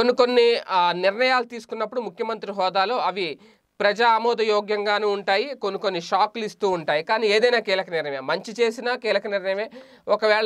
కొన్ని కొన్ని ఆ, నిర్ణయాలు తీసుకున్నప్పుడు ముఖ్యమంత్రి హోదాలో అవి ప్రజా ఆమోదయోగ్యంగాను ఉంటాయి కొన్ని కొన్ని షాక్లు ఇస్తూ ఉంటాయి కానీ ఏదైనా కీలక నిర్ణయమే మంచి చేసినా కీలక నిర్ణయమే ఒకవేళ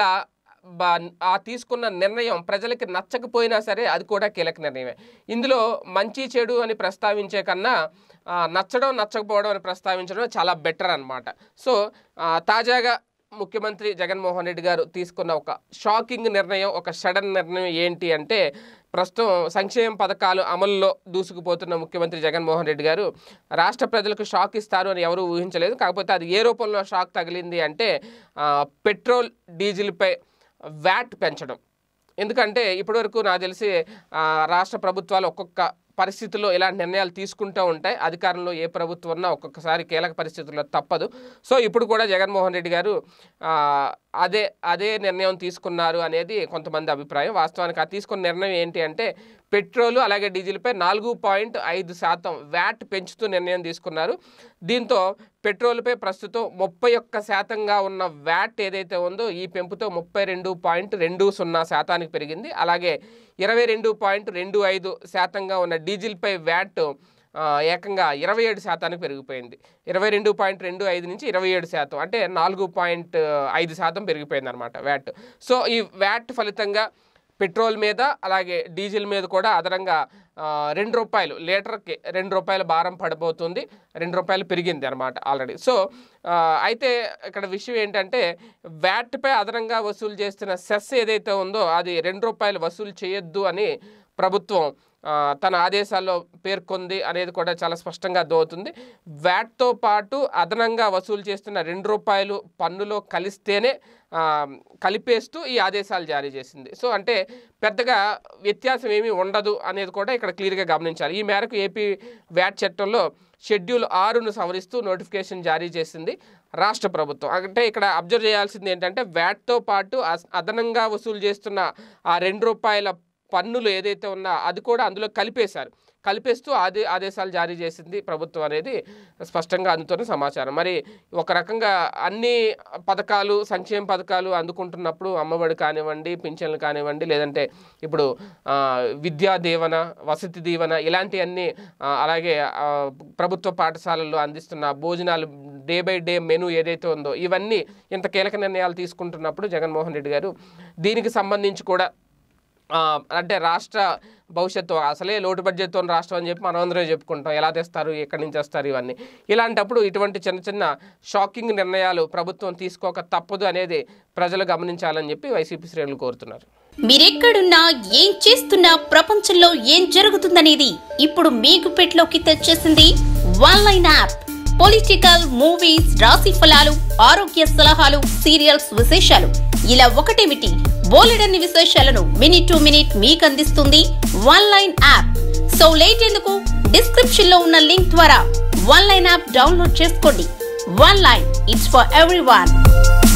బా- ఆ తీసుకున్న నిర్ణయం ప్రజలకి నచ్చకపోయినా సరే అది కూడా కీలక నిర్ణయమే ఇందులో మంచి చెడు అని ప్రస్తావించే కన్నా ఆ, నచ్చడం నచ్చకపోవడం అని ప్రస్తావించడం చాలా బెటర్ అన్నమాట సో ఆ, తాజాగా ముఖ్యమంత్రి జగన్మోహన్ రెడ్డి గారు తీసుకున్న ఒక షాకింగ్ నిర్ణయం ఒక సడన్ నిర్ణయం ఏంటి అంటే ప్రస్తుతం సంక్షేమ పథకాలు అమలులో దూసుకుపోతున్న ముఖ్యమంత్రి జగన్మోహన్ రెడ్డి గారు రాష్ట్ర ప్రజలకు షాక్ ఇస్తారు అని ఎవరూ ఊహించలేదు కాకపోతే అది ఏ రూపంలో షాక్ తగిలింది అంటే ఆ, పెట్రోల్ డీజిల్పై వ్యాట్ పెంచడం ఎందుకంటే ఇప్పటివరకు నాకు తెలిసి ఆ, రాష్ట్ర ప్రభుత్వాలు ఒక్కొక్క పరిస్థితుల్లో ఇలాంటి నిర్ణయాలు తీసుకుంటూ ఉంటాయి అధికారంలో ఏ ప్రభుత్వం ఉన్నా ఒక్కొక్కసారి కీలక పరిస్థితుల్లో తప్పదు సో ఇప్పుడు కూడా జగన్మోహన్ రెడ్డి గారు ఆ, అదే అదే నిర్ణయం తీసుకున్నారు అనేది కొంతమంది అభిప్రాయం వాస్తవానికి ఆ తీసుకున్న నిర్ణయం ఏంటి అంటే పెట్రోలు అలాగే డీజిల్పై నాలుగు పాయింట్ ఐదు శాతం వ్యాట్ పెంచుతూ నిర్ణయం తీసుకున్నారు దీంతో పెట్రోల్పై ప్రస్తుతం ముప్పై ఒక్క శాతంగా ఉన్న వ్యాట్ ఏదైతే ఉందో ఈ పెంపుతో ముప్పై రెండు పాయింట్ రెండు సున్నా శాతానికి పెరిగింది అలాగే ఇరవై రెండు పాయింట్ రెండు ఐదు శాతంగా ఉన్న డీజిల్పై వ్యాట్ ఆ, ఏకంగా ఇరవై ఏడు శాతానికి పెరిగిపోయింది ఇరవై రెండు పాయింట్ రెండు ఐదు నుంచి ఇరవై ఏడు శాతం అంటే నాలుగు పాయింట్ ఐదు శాతం పెరిగిపోయింది అనమాట వ్యాట్ సో ఈ వ్యాట్ ఫలితంగా పెట్రోల్ మీద అలాగే డీజిల్ మీద కూడా అదనంగా ఆ, రెండు రూపాయలు లీటర్కి రెండు రూపాయల భారం పడబోతుంది రెండు రూపాయలు పెరిగింది అనమాట ఆల్రెడీ సో ఆ, అయితే ఇక్కడ విషయం ఏంటంటే వ్యాట్పై అదనంగా వసూలు చేస్తున్న సెస్ ఏదైతే ఉందో అది రెండు రూపాయలు వసూలు చేయొద్దు అని ప్రభుత్వం ఆ, తన ఆదేశాల్లో పేర్కొంది అనేది కూడా చాలా స్పష్టంగా అర్థమవుతుంది వ్యాట్తో పాటు అదనంగా వసూలు చేస్తున్న రెండు రూపాయలు పన్నులో కలిస్తేనే ఆ, కలిపేస్తూ ఈ ఆదేశాలు జారీ చేసింది సో అంటే పెద్దగా వ్యత్యాసం ఏమీ ఉండదు అనేది కూడా ఇక్కడ క్లియర్గా గమనించాలి ఈ మేరకు ఏపీ వ్యాట్ చట్టంలో షెడ్యూల్ ఆరును సవరిస్తూ నోటిఫికేషన్ జారీ చేసింది రాష్ట్ర ప్రభుత్వం అంటే ఇక్కడ అబ్జర్వ్ చేయాల్సింది ఏంటంటే వ్యాట్తో పాటు అస్- అదనంగా వసూలు చేస్తున్న ఆ రెండు రూపాయల పన్నులు ఏదైతే ఉన్నా అది కూడా అందులో కలిపేశారు కలిపేస్తూ ఆదే ఆదేశాలు జారీ చేసింది ప్రభుత్వం అనేది స్పష్టంగా అందుతున్న సమాచారం మరి ఒక రకంగా అన్ని పథకాలు సంక్షేమ పథకాలు అందుకుంటున్నప్పుడు అమ్మఒడి కానివ్వండి పింఛన్లు కానివ్వండి లేదంటే ఇప్పుడు ఆ, విద్యా దీవెన వసతి దీవెన ఇలాంటివన్నీ ఆ, అలాగే ఆ, ప్రభుత్వ పాఠశాలల్లో అందిస్తున్న భోజనాలు డే బై డే మెనూ ఏదైతే ఉందో ఇవన్నీ ఇంత కీలక నిర్ణయాలు తీసుకుంటున్నప్పుడు జగన్మోహన్ రెడ్డి గారు దీనికి సంబంధించి కూడా ఆ, అంటే రాష్ట్ర భవిష్యత్తు అసలే లోటు బడ్జెట్తో రాష్ట్రం అని చెప్పి మనం అందరం చెప్పుకుంటాం ఎలా తెస్తారు ఎక్కడి నుంచి వస్తారు ఇవన్నీ ఇలాంటప్పుడు ఇటువంటి చిన్న చిన్న షాకింగ్ నిర్ణయాలు ప్రభుత్వం తీసుకోక తప్పదు అనేది ప్రజలు గమనించాలని చెప్పి వైసీపీ శ్రేణులు కోరుతున్నారు మీరెక్కడున్నా ఏం చేస్తున్నా ప్రపంచంలో ఏం జరుగుతుందనేది ఇప్పుడు మీకు పెట్లోకి తెచ్చేసింది one line app political movies రాశి ఫలాలు ఆరోగ్య సలహాలు సీరియల్స్ విశేషాలు ఇలా ఒకటేమిటి బోలెడన్ని విశేషాలను మినిట్ టు మినిట్ మీకు అందిస్తుంది one line app so late ఎందుకు డిస్క్రిప్షన్ లో ఉన్న లింక్ ద్వారా వన్ లైన్ యాప్ డౌన్లోడ్ చేసుకోండి one line it's for every